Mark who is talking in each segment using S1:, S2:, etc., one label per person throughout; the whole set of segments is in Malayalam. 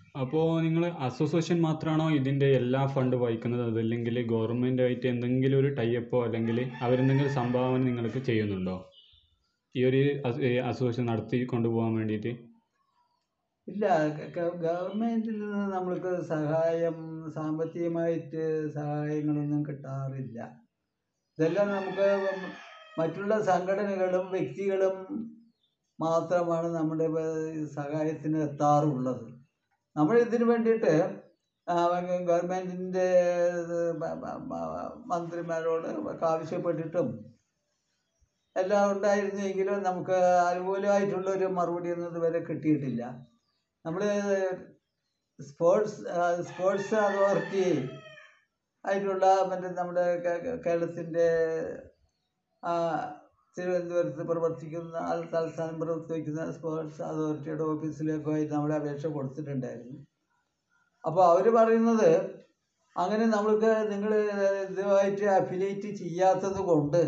S1: അപ്പോൾ നിങ്ങൾ അസോസിയേഷൻ മാത്രമാണോ ഇതിൻ്റെ എല്ലാ ഫണ്ട് വഹിക്കുന്നത് അതല്ലെങ്കിൽ ഗവൺമെൻറ് ആയിട്ട് എന്തെങ്കിലും ഒരു ടൈപ്പോ അല്ലെങ്കിൽ അവരെന്തെങ്കിലും സംഭാവന നിങ്ങൾക്ക് ചെയ്യുന്നുണ്ടോ ഈ ഒരു അസോസിയേഷൻ നടത്തി കൊണ്ടുപോകാൻ വേണ്ടിയിട്ട്
S2: ഇല്ല ഗവൺമെൻറ്റിൽ നിന്ന് നമ്മൾക്ക് സഹായം സാമ്പത്തികമായിട്ട് സഹായങ്ങളൊന്നും കിട്ടാറില്ല ഇതെല്ലാം നമുക്ക് മറ്റുള്ള സംഘടനകളും വ്യക്തികളും മാത്രമാണ് നമ്മുടെ വ- സഹായത്തിന് എത്താറുള്ളത് നമ്മൾ ഇതിന് വേണ്ടിയിട്ട് ഗവൺമെൻറ്റിൻ്റെ മന്ത്രിമാരോട് ഒക്കെ ആവശ്യപ്പെട്ടിട്ടും എല്ലാം ഉണ്ടായിരുന്നെങ്കിലും നമുക്ക് അനുകൂലമായിട്ടുള്ള ഒരു മറുപടി ഒന്നും ഇതുവരെ കിട്ടിയിട്ടില്ല നമ്മൾ സ്പോർട്സ് സ്പോർട്സ് അതോറിറ്റി ആയിട്ടുള്ള മറ്റേ നമ്മുടെ കേ- കേ- കേരളത്തിൻ്റെ ആ, തിരുവനന്തപുരത്ത് പ്രവർത്തിക്കുന്ന അത് തലസ്ഥാനം പ്രവർത്തിക്കുന്ന സ്പോർട്സ് അതോറിറ്റിയുടെ ഓഫീസിലേക്കോ ആയിട്ട് നമ്മൾ അപേക്ഷ കൊടുത്തിട്ടുണ്ടായിരുന്നു അപ്പോൾ അവർ പറയുന്നത് അങ്ങനെ നമ്മൾക്ക് നിങ്ങൾ ഇതുമായിട്ട് അഫിലിയേറ്റ് ചെയ്യാത്തത് കൊണ്ട്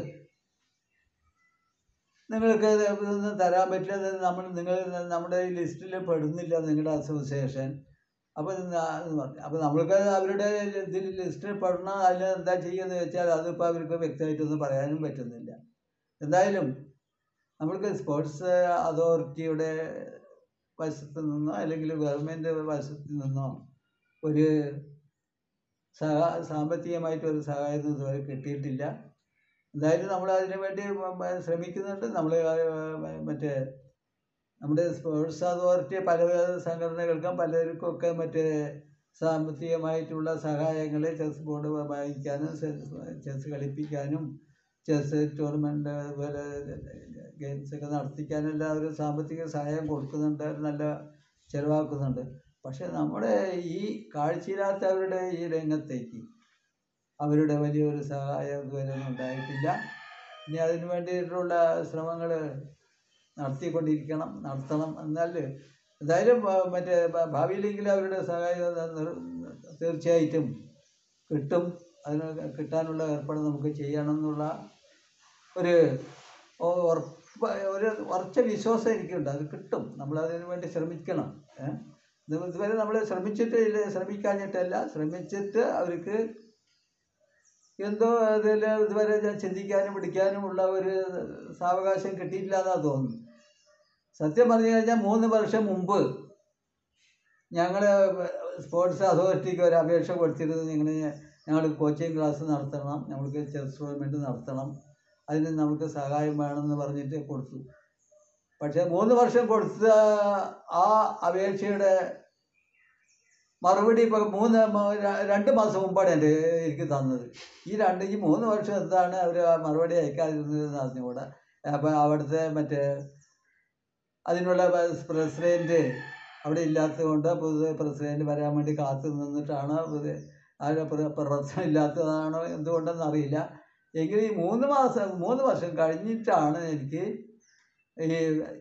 S2: നിങ്ങൾക്ക് ഇത് ഇതൊന്നും തരാൻ പറ്റില്ല ഇത് നമ്മൾ നിങ്ങൾ നമ്മുടെ ഈ ലിസ്റ്റിൽ പെടുന്നില്ല നിങ്ങളുടെ അസോസിയേഷൻ അപ്പോൾ പറഞ്ഞു അപ്പോൾ നമ്മൾക്ക് അവരുടെ ഇതിൽ ലിസ്റ്റിൽ പെടണം അതിൽ എന്താ ചെയ്യുന്നത് വെച്ചാൽ അതിപ്പോൾ അവർക്ക് വ്യക്തമായിട്ടൊന്നും പറയാനും പറ്റുന്നില്ല എന്തായാലും നമ്മൾക്ക് സ്പോർട്സ് അതോറിറ്റിയുടെ വശത്ത് നിന്നോ അല്ലെങ്കിൽ ഗവൺമെൻറ് വശത്ത് നിന്നോ ഒരു സഹാ സാമ്പത്തികമായിട്ട് ഒരു സഹായം ഇതുവരെ കിട്ടിയിട്ടില്ല എന്തായാലും നമ്മൾ അതിനു വേണ്ടി മ- മ- ശ്രമിക്കുന്നുണ്ട് നമ്മൾ മറ്റേ നമ്മുടെ സ്പോർട്സ് അതോറിറ്റി പല സംഘടനകൾക്കും പലർക്കും ഒക്കെ മറ്റേ സാമ്പത്തികമായിട്ടുള്ള സഹായങ്ങൾ ചെസ് ബോർഡ് വാങ്ങിക്കാനും ചെസ് കളിപ്പിക്കാനും ചെസ് ടൂർണമെൻ്റ് അതുപോലെ ഗെയിംസ് ഒക്കെ നടത്തിക്കാനും എല്ലാവരും സാമ്പത്തിക സഹായം കൊടുക്കുന്നുണ്ട് നല്ല ചിലവാക്കുന്നുണ്ട് പക്ഷേ നമ്മുടെ ഈ കാഴ്ചയില്ലാത്തവരുടെ ഈ രംഗത്തേക്ക് അവരുടെ വലിയൊരു സഹായം ഇതുവരെ ഒന്നും ഉണ്ടായിട്ടില്ല ഇനി അതിനു വേണ്ടിയിട്ടുള്ള ശ്രമങ്ങൾ നടത്തിക്കൊണ്ടിരിക്കണം നടത്തണം എന്നാൽ എന്തായാലും ആ, മറ്റേ ഭ- ഭാവിയിലെങ്കിലും അവരുടെ സഹായം ന- നിർ- തീർച്ചയായിട്ടും കിട്ടും അതിന് കിട്ടാനുള്ള ഏർപ്പാട് നമുക്ക് ചെയ്യണം എന്നുള്ള ഒരു ഒ- ഉറപ്പ് ഒരു ഉറച്ച വിശ്വാസം എനിക്കുണ്ട് അത് കിട്ടും നമ്മൾ അതിനു വേണ്ടി ശ്രമിക്കണം ഏഹ് ഇത് ഇതുവരെ നമ്മൾ ശ്രമിച്ചിട്ട് ഇല്ല ശ്രമിക്കാഞ്ഞിട്ടല്ല ശ്രമിച്ചിട്ട് അവർക്ക് എന്തോ അതിൽ ഇതുവരെ ഞാൻ ചിന്തിക്കാനും പിടിക്കാനും ഉള്ള ഒരു സാവകാശം കിട്ടിയിട്ടില്ല എന്നാണ് തോന്നുന്നു സത്യം പറഞ്ഞു കഴിഞ്ഞാൽ മൂന്ന് വർഷം മുമ്പ് ഞങ്ങൾ സ്പോർട്സ് അതോറിറ്റിക്ക് ഒരു അപേക്ഷ കൊടുത്തിരുന്നത് ഇങ്ങനെ ഞങ്ങൾ കോച്ചിങ് ക്ലാസ് നടത്തണം ഞങ്ങൾക്ക് ചെസ് ടൂർണമെൻറ്റ് നടത്തണം അതിന് നമുക്ക് സഹായം വേണമെന്ന് പറഞ്ഞിട്ട് കൊടുത്തു പക്ഷേ മൂന്ന് വർഷം കൊടുത്ത ആ അപേക്ഷയുടെ മറുപടി ഇപ്പോൾ മൂന്ന് മ- ര- രണ്ട് മാസം മുമ്പാണ് എൻ്റെ എനിക്ക് തന്നത് ഈ രണ്ട് ഈ മൂന്ന് വർഷം എന്താണ് അവർ മറുപടി അയക്കാതിരുന്നത് അറിഞ്ഞുകൂടാ അപ്പോൾ അവിടുത്തെ മറ്റേ അതിനുള്ള പ്രസിഡൻറ്റ് അവിടെ ഇല്ലാത്തത് കൊണ്ട് പുതിയ പ്രസിഡൻറ്റ് വരാൻ വേണ്ടി കാത്തു നിന്നിട്ടാണ് പുതിയ അതിൻ്റെ പ്ര- പ്രവർത്തനം ഇല്ലാത്തതാണോ എന്തുകൊണ്ടെന്ന് അറിയില്ല എങ്കിലും ഈ മൂന്ന് മാസം മൂന്ന് വർഷം കഴിഞ്ഞിട്ടാണ് എനിക്ക് ഈ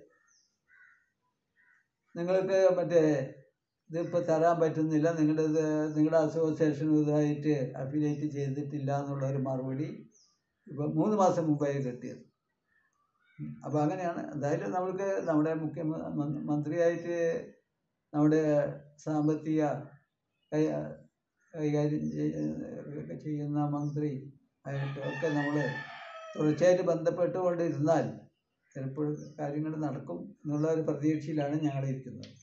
S2: നിങ്ങൾക്ക് മറ്റേ ഇതിപ്പോൾ തരാൻ പറ്റുന്നില്ല നിങ്ങളുടെ ഇത് നിങ്ങളുടെ അസോസിയേഷൻ ഇതായിട്ട് അഫിലിയേറ്റ് ചെയ്തിട്ടില്ല എന്നുള്ള ഒരു മറുപടി ഇപ്പം മൂന്ന് മാസം മുമ്പായി കിട്ടിയത് അപ്പോൾ അങ്ങനെയാണ് എന്തായാലും നമ്മൾക്ക് നമ്മുടെ മുഖ്യ മ- മന്ത്രിയായിട്ട് നമ്മുടെ സാമ്പത്തിക കൈ കൈകാര്യം ചെയ്യ- ചെയ്യുന്ന മന്ത്രി ആയിട്ട് ഒക്കെ നമ്മൾ തുടർച്ചയായിട്ട് ബന്ധപ്പെട്ടുകൊണ്ടിരുന്നാൽ ചിലപ്പോൾ കാര്യങ്ങൾ നടക്കും എന്നുള്ള ഒരു പ്രതീക്ഷയിലാണ് ഞങ്ങളിരിക്കുന്നത്